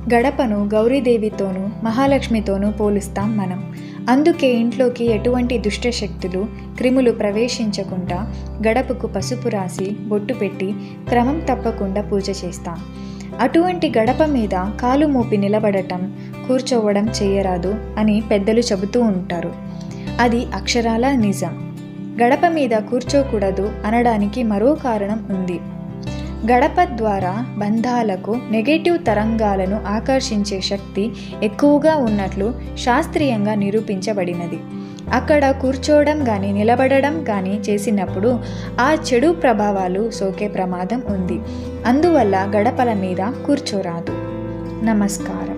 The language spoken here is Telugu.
గడపను గౌరీదేవితోనూ మహాలక్ష్మితోనూ పోలుస్తాం మనం అందుకే ఇంట్లోకి ఎటువంటి దుష్టశక్తులు క్రిములు ప్రవేశించకుండా గడపకు పసుపు రాసి బొట్టు పెట్టి క్రమం తప్పకుండా పూజ చేస్తాం అటువంటి గడప మీద కాలు మోపి నిలబడటం కూర్చోవడం చేయరాదు అని పెద్దలు చెబుతూ ఉంటారు అది అక్షరాల నిజం గడప మీద కూర్చోకూడదు అనడానికి మరో కారణం ఉంది గడప ద్వారా బంధాలకు నెగటివ్ తరంగాలను ఆకర్షించే శక్తి ఎక్కువగా ఉన్నట్లు శాస్త్రీయంగా నిరూపించబడినది అక్కడ కూర్చోవడం కానీ నిలబడడం కానీ చేసినప్పుడు ఆ చెడు ప్రభావాలు సోకే ప్రమాదం ఉంది అందువల్ల గడపల మీద కూర్చోరాదు నమస్కారం